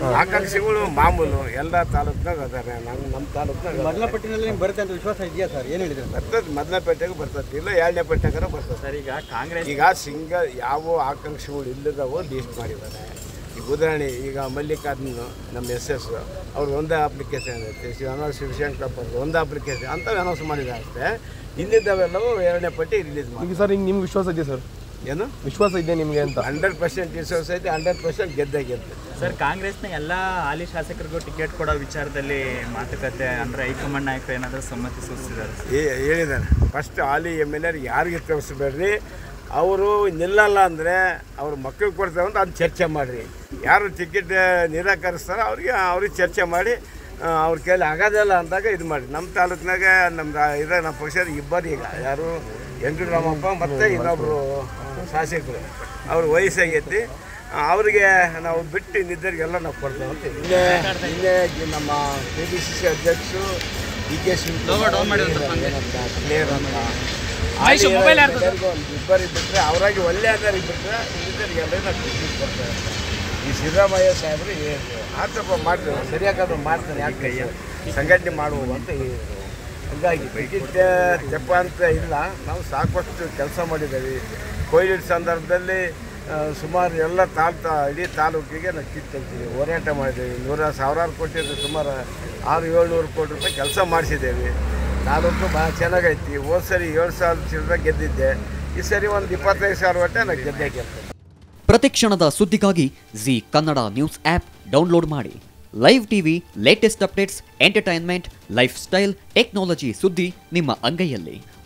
ಆಕಾಂಕ್ಷಿಗಳು ಮಾಮೂಲು ಎಲ್ಲ ತಾಲೂಕ್ನಾಗ ಅದಾರೆ ನಮ್ಮ ನಮ್ಮ ತಾಲೂಕ್ನಾಗ ಮೊದಲ ಪಟ್ಟಿನಲ್ಲಿ ನಿಮ್ಗೆ ಬರುತ್ತೆ ಅಂತ ವಿಶ್ವಾಸ ಇದೆಯಾ ಸರ್ ಏನು ಹೇಳಿದ್ರು ಬರ್ತದೆ ಮೊದಲನೇ ಪೇಟೆಗೆ ಬರ್ತದೆ ಇಲ್ಲ ಎರಡನೇ ಪೇಟೆಗಾರ ಬರ್ತದೆ ಸರ್ ಈಗ ಕಾಂಗ್ರೆಸ್ ಈಗ ಸಿಂಗಲ್ ಯಾವ ಆಕಾಂಕ್ಷಿಗಳು ಇಲ್ಲದವೋ ಲೀಸ್ಟ್ ಮಾಡಿದ್ದಾರೆ ಈಗ ಉದಾಹರಣೆ ಈಗ ಮಲ್ಲಿಕಾರ್ಜುನ್ ನಮ್ಮ ಎಸ್ ಎಸ್ ಅವ್ರು ಒಂದೇ ಅಪ್ಲಿಕೇಶನ್ ಐತೆ ಶಿವನ ಶಿವಶಂಕರಪ್ಪ ಅವ್ರದ್ದು ಒಂದೇ ಅಪ್ಲಿಕೇಶನ್ ಅಂತ ಅನೌನ್ಸ್ ಮಾಡಿದ್ದಾರೆ ಅಷ್ಟೇ ಇನ್ನಿದ್ದವೆಲ್ಲವೂ ಎರಡನೇ ಪಟ್ಟಿ ರಿಲೀಸ್ ಮಾಡಿ ಈಗ ಸರ್ ಹಿಂಗೆ ನಿಮ್ಗೆ ವಿಶ್ವಾಸ ಇದೆ ಸರ್ ಏನು ವಿಶ್ವಾಸ ಇದೆ ನಿಮಗೆ ಅಂತ ಹಂಡ್ರೆಡ್ ಪರ್ಸೆಂಟ್ ವಿಶ್ವಾಸ ಐತೆ ಹಂಡ್ರೆಡ್ ಪರ್ಸೆಂಟ್ ಗೆದ್ದೇ ಗೆದ್ದು ಸರ್ ಕಾಂಗ್ರೆಸ್ನ ಎಲ್ಲ ಹಾಲಿ ಶಾಸಕರಿಗೂ ಟಿಕೆಟ್ ಕೊಡೋ ವಿಚಾರದಲ್ಲಿ ಮಾತುಕತೆ ಅಂದ್ರೆ ಹೈಕಮಾಂಡ್ ನಾಯಕರು ಏನಾದರೂ ಸಮ್ಮತಿ ಸೂಚಿಸಿದ್ದಾರೆ ಹೇ- ಹೇಳಿದ್ದಾನೆ ಫಸ್ಟ್ ಹಾಲಿ ಎಮ್ ಎಲ್ ಎರ್ ಯಾರಿಗೆ ತೋರಿಸ್ಬೇಡ್ರಿ ಅವರು ನಿಲ್ಲಲ್ಲ ಅಂದರೆ ಅವ್ರ ಮಕ್ಕಳಿಗೆ ಕೊಡ್ತೇವೆ ಅಂತ ಅದು ಚರ್ಚೆ ಮಾಡಿರಿ ಯಾರು ಟಿಕೆಟ್ ನಿರಾಕರಿಸ್ತಾರೋ ಅವ್ರಿಗೆ ಅವ್ರಿಗೆ ಚರ್ಚೆ ಮಾಡಿ ಆ, ಅವ್ರ ಕೈಲಿ ಆಗೋದಿಲ್ಲ ಅಂದಾಗ ಇದು ಮಾಡಿ ನಮ್ಮ ತಾಲೂಕಿನಾಗ ನಮ್ಮ ಇದ ನಮ್ಮ ಪಕ್ಷದ ಇಬ್ಬರು ಈಗ ಯಾರು ವೆಂಕಟರಾಮಪ್ಪ ಮತ್ತು ಇನ್ನೊಬ್ಬರು ಶಾಸಕರು ಅವ್ರ ವಯಸ್ಸಾಗೈತಿ ಆ, ಅವ್ರಿಗೆ ನಾವು ಬಿಟ್ಟು ಇನ್ನಿದ್ದರಿಗೆಲ್ಲ ನಾವು ಕೊಡ್ತೇವೆ ಅಂತ ಇಲ್ಲೇ ಇಲ್ಲೇ ನಮ್ಮ ಕೆ ಪಿ ಸಿ ಸಿ ಅಧ್ಯಕ್ಷರು ಡಿ ಕೆ ಕ್ಲಿಯರ್ ಅಂತ ಎಲ್ಲರಿಗೂ ಒಂದು ಇಬ್ಬರಿಗೆ ಬಿಟ್ಟರೆ ಅವರಾಗಿ ಒಳ್ಳೆ ಆದವ್ರಿಗೆ ಬಿಟ್ಟರೆ ಇನ್ನಿದ್ದರಿಗೆಲ್ಲ ನಾವು ಟಿಕೆಟ್ ಕೊಡ್ತೇವೆ ಈ ಸಿದ್ದರಾಮಯ್ಯ ಸಾಹೇಬರು ಹೇಳಿದ್ರು ಆತಪ್ಪ ಮಾಡ್ತೇವೆ ಸರಿಯಾಗಾದ್ರು ಮಾಡ್ತಾನೆ ಯಾಕೆ ಸಂಘಟನೆ ಮಾಡುವ ಅಂತ ಹೇಳಿದರು ಹೀಗಾಗಿ ಟಿಕೆಟ್ ತೆಪ್ಪ ಅಂತ ಇಲ್ಲ ನಾವು ಸಾಕಷ್ಟು ಕೆಲಸ ಮಾಡಿದ್ದೇವೆ ಕೋವಿಡ್ ಸಂದರ್ಭದಲ್ಲಿ ಆ, ಸುಮಾರು ಎಲ್ಲ ತಾಲ್ತಾ ಇಡೀ ತಾಲೂಕಿಗೆ ನಾವು ಕಿಟ್ ತೆಗ್ತೀವಿ ಹೋರಾಟ ಮಾಡಿದ್ದೇವೆ ನೂರ ಸಾವಿರಾರು ಕೋಟಿ ಸುಮಾರು ಆರು ಏಳ್ನೂರು ಕೋಟಿ ರೂಪಾಯಿ ಕೆಲಸ ಮಾಡಿಸಿದ್ದೇವೆ ತಾಲೂಕು ಭಾಳ ಚೆನ್ನಾಗೈತಿ ಹೋದ ಸರಿ ಏಳು ಸಾವಿರ ಚಿಲ್ಲರೆ ಗೆದ್ದಿದ್ದೆ ಈ ಸರಿ ಒಂದು ಇಪ್ಪತ್ತೈದು ಸಾವಿರ ಒಟ್ಟೆ ನಾನು ಗೆದ್ದೆ ಗೆದ್ದೆ ಪ್ರತಿಕ್ಷಣದ ಸುದ್ದಿಗಾಗಿ Zee Kannada news app download ಮಾಡಿ live TV latest updates entertainment lifestyle technology ಸುದ್ದಿ ನಿಮ್ಮ ಅಂಗೈಯಲ್ಲಿ